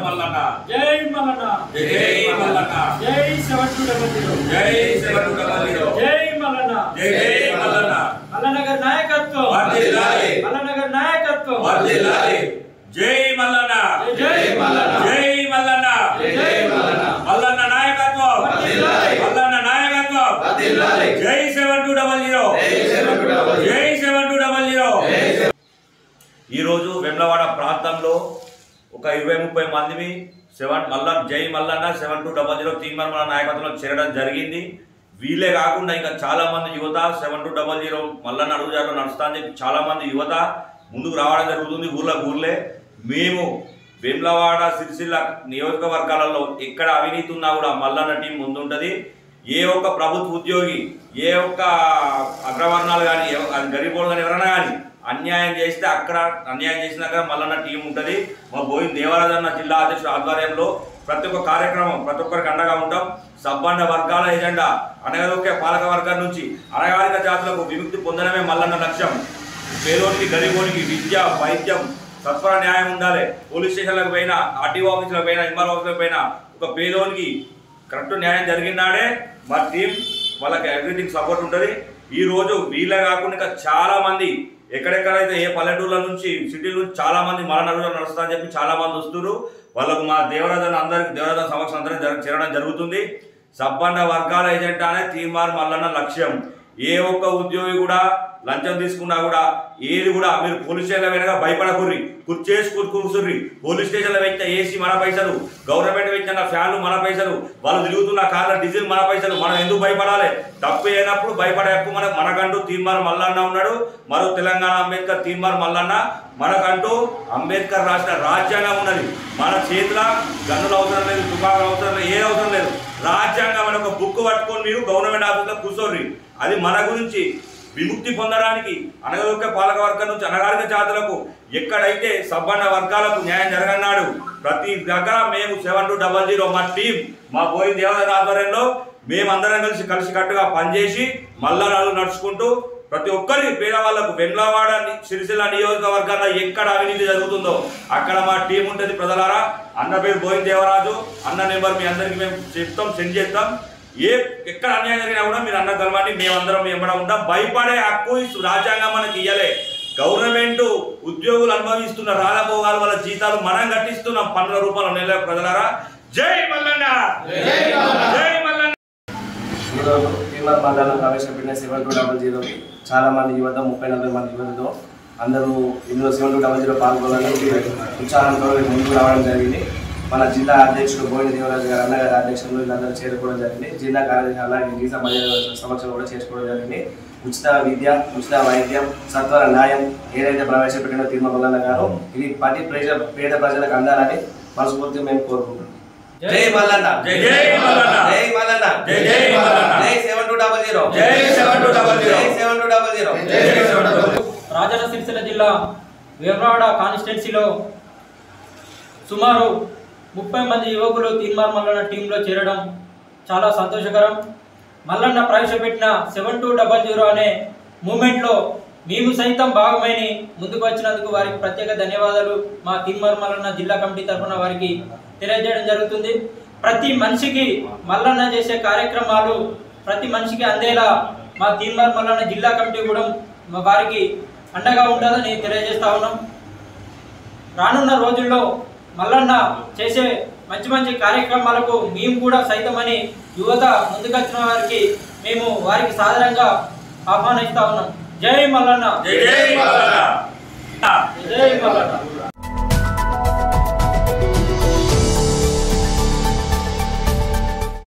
మల్లన్న జై మల్లన్న జై మల్లన్న జై సెవెన్ టూ డబల్ జీరో జై సెవెన్ టూ డబల్ జీరో జై మల్లన్న జై మల్లన్న మల్లనగర్ నాయకత్వం వర్ధిల్లాలి. మల్లనగర్ నాయకత్వం వర్ధిల్లాలి జై మల్లన్న జై మల్లన్న. జై మల్లన్న జై మల్లన్న మల్లన్న నాయకత్వం వర్ధిల్లాలి. మల్లన్న నాయకత్వం జై సెవెన్ టూ డబల్ జీరో జై సెవెన్ టూ డబల్ జీరో ఈరోజు వెమ్లవాడ ప్రాంతంలో ఒక ఇరవై ముప్పై మందిని సెవెన్ మల్ల జై Mallanna seven two double zero తీర్మాన నాయకత్వంలో చేరడం జరిగింది వీళ్ళే కాకుండా ఇంకా చాలా మంది యువత seven two double zero Mallanna అడుగుజాడలో నడుస్తా అని చెప్పి చాలా మంది యువత ముందుకు రావడం జరుగుతుంది ఊర్లకు ఊర్లే మేము వేములవాడ సిరిసిల్ల నియోజకవర్గాలలో ఎక్కడ అవినీతి ఉన్నా కూడా మల్లన్న టీం ముందుంటది ఏ ఒక్క ప్రభుత్వ ఉద్యోగి ఏ ఒక్క అగ్రవర్ణాలు కానీ అది గరీబోడు కానీ ఎవరైనా కానీ అన్యాయం చేస్తే అక్కడ అన్యాయం చేసినాక మల్లన్న టీం ఉంటుంది మా బోయిన దేవరాజన్న జిల్లా అధ్యక్షుడు ఆధ్వర్యంలో ప్రతి ఒక్క కార్యక్రమం ప్రతి ఒక్కరికి అండగా ఉంటాం సబ్బండ వర్గాల ఎజెండా అనగదొక్కే పాలక వర్గం నుంచి అనగారిక జాతులకు విముక్తి పొందడమే మల్లన్న లక్ష్యం పేదోనికి గరీబోనికి విద్య వైద్యం సత్వర న్యాయం ఉండాలి పోలీస్ స్టేషన్లకు పోయినా ఆర్టీఓ ఆఫీసులకు పోయినా ఎంఆర్ ఆఫీసులకు పోయినా ఒక పేదోనికి కరెక్ట్ న్యాయం జరిగినాడే మా టీం వాళ్ళకి ఎవ్రీథింగ్ సపోర్ట్ ఉంటుంది ఈ రోజు వీళ్ళే కాకుండా ఇంకా చాలా మంది ఎక్కడెక్కడైతే ఏ పల్లెటూర్ల నుంచి సిటీల నుంచి చాలా మంది మరణ రోజులు నడుస్తా అని చెప్పి చాలా మంది వస్తున్నారు వాళ్ళకు మా దేవరాజన్ అందరికి దేవరాజన సమక్షం అందరికి జర- చేరడం జరుగుతుంది సబ్బండ వర్గాల ఏజెంట్ అనే తీర్మార్ మల్లన్న లక్ష్యం ఏ ఒక్క ఉద్యోగి కూడా లంచం తీసుకున్నా కూడా ఏది కూడా మీరు పోలీస్ స్టేషన్లో వెనక భయపడకుర్రి కుర్చేసి కూర్చుర్రి పోలీస్ స్టేషన్లో పెట్టిన ఏసీ మన పైసలు గవర్నమెంట్ పెట్టిన ఫ్యాన్లు మన పైసలు వాళ్ళు తిరుగుతున్న కార్ల డీజిల్ మన పైసలు మనం ఎందుకు భయపడాలి తప్పు అయినప్పుడు భయపడే హక్కు మనకు మనకంటూ తీర్మార్ మల్లన్న ఉన్నాడు మరో తెలంగాణ అంబేద్కర్ తీర్మార్ మల్లన్న మనకంటూ అంబేద్కర్ రాసిన రాజ్యాంగం ఉన్నది మన చేతిలో గన్నులు అవసరం లేదు తుపాకులు అవసరం లేదు ఏ అవసరం లేదు రాజ్యాంగం అనే ఒక బుక్ పట్టుకొని మీరు గవర్నమెంట్ ఆఫీస్లో కూర్చోర్రి అది మన గురించి విముక్తి పొందడానికి అనగదొక్క పాలక వర్గం నుంచి అనగారిక జాతులకు ఎక్కడైతే సబ్బండ వర్గాలకు న్యాయం జరగన్నాడు ప్రతి దగ్గర మేము సెవెన్ టూ డబల్ జీరో మా టీం మా పోయిన దేవదాన ఆధ్వర్యంలో మేమందరం కలిసి కలిసి కట్టుగా పనిచేసి మళ్ళా నాడు నడుచుకుంటూ ప్రతి ఒక్కరి పేదవాళ్లకు వెమ్లవాడ ని- సిరిసిల్ల నియోజకవర్గాల్లో ఎక్కడ అవినీతి జరుగుతుందో అక్కడ మా టీం ఉంటుంది ప్రజలారా అన్న పేరు గోవింద్ దేవరాజు అన్న నెంబర్ మీ అందరికి మేము చెప్తాం సెండ్ చేస్తాం ఏ ఎక్కడ అన్యాయం జరిగినా కూడా మీరు అన్న కలవండి మేమందరం ఎంబడ ఉంటాం భయపడే హక్కు ఈ రాజ్యాంగం మనకి ఇయ్యలే గవర్నమెంట్ ఉద్యోగులు అనుభవిస్తున్న రాలభోగాల వల్ల జీతాలు మనం కట్టిస్తున్నాం పన్నుల రూపంలో నెల ప్రజలారా జై మల్లన్న జై మల్లన్న ఈరోజు భీమర్ మండలం ప్రవేశపెట్టిన సెవెన్ టూ డబల్ జీరోకి చాలా మంది యువత ముప్పై నలభై మంది యువతతో అందరూ ఇందులో సెవెన్ టూ డబల్ జీరో పాల్గొనాలని ఉత్సాహంతో ముందుకు రావడం జరిగింది మన జిల్లా అధ్యక్షుడు బోయిన దేవరాజు గారు అన్నగారి అధ్యక్షులు వీళ్ళందరూ చేరుకోవడం జరిగింది జిల్లా కార్యదర్శి అలాగే గీత మర్యాద సమక్షంలో కూడా చేసుకోవడం జరిగింది ఉచిత విద్య ఉచిత వైద్యం సత్వర న్యాయం ఏదైతే ప్రవేశపెట్టినో తిరుమల మల్లన్న గారు ఇది పది ప్రజ పేద ప్రజలకు అందాలని మనస్ఫూర్తిగా మేము కోరుకుంటున్నాం జై మల్లన్న జై జై మల్లన్న జై మల్లన్న జై జై మల్లన్న జై సెవెన్ టూ డబల్ జీరో జై సెవెన్ టూ డబల్ జీరో జై సెవెన్ టూ డబల్ జీరో జై seven two double zero Rajanna Sircilla జిల్లా వేమరాడ కాన్స్టిట్యున్సీలో సుమారు ముప్పై మంది యువకులు తీర్మార్ మల్లన్న టీంలో చేరడం చాలా సంతోషకరం మల్లన్న ప్రవేశపెట్టిన సెవెన్ టూ డబల్ జీరో అనే మూమెంట్లో మేము సైతం భాగమైన ముందుకు వచ్చినందుకు వారికి ప్రత్యేక ధన్యవాదాలు మా తీర్మార్ మల్లన్న జిల్లా కమిటీ తరఫున వారికి తెలియజేయడం జరుగుతుంది ప్రతి మనిషికి మల్లన్న చేసే కార్యక్రమాలు ప్రతి మనిషికి అందేలా మా తీర్మార్ మల్లన్న జిల్లా కమిటీ కూడా మా వారికి అండగా ఉంటుందని తెలియజేస్తా ఉన్నాం రానున్న రోజుల్లో మల్లన్న చేసే మంచి మంచి కార్యక్రమాలకు మేము కూడా సైతమని యువత ముందుకొచ్చిన వారికి మేము వారికి సాధారణంగా ఆహ్వానిస్తా ఉన్నాం జై మల్లన్న జై జై మల్లన్న జై మల్లన్న